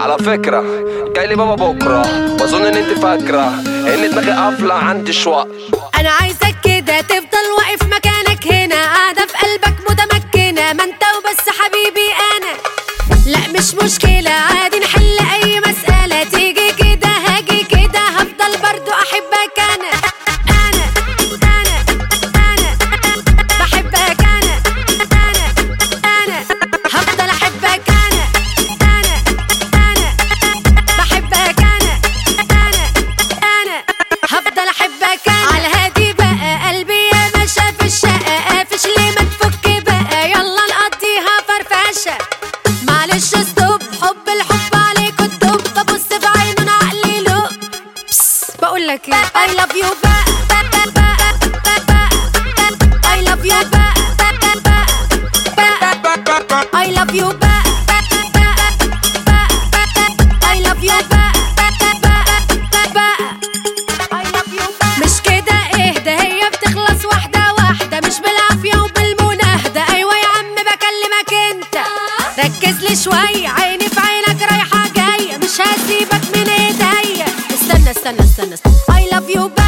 على فكرة جاي لي بابا بكرة واظن ان انت فاكرة ان دماغي قافلة عندي شوق انا عايزك كده تفضل واقف مكانك هنا قاعدة في قلبك متمكنة ما انت وبس حبيبي انا لا مش مشكلة عادي نحل اي مسألة تيجي كده هاجي كده هفضل برضو احبك انا انا انا انا بحبك انا انا انا هفضل احبك انا انا انا بحبك انا انا انا هفضل احبك انا على هادي بقى قلبي يا ما شاف الشقة قافش ليه ما تفك بقى يلا نقضيها فرفشة معلش ستوب حب الحب عليك الدب ببص في عينه انا عقلي له بقول لك ايه I love you بقى بقى بقى بقى I love you بقى بقى بقى I love you بقى بقى بقى I love you بقى بقى بقى I love you بقى مش كده اهدى هي بتخلص واحدة واحدة مش بالعافية وبالمناهدة أيوة يا عم بكلمك أنت ركز لي شوية عيني في عينك رايحة جاية مش هسيبك من ايديا استنى استنى استنى, استنى. I love you بقى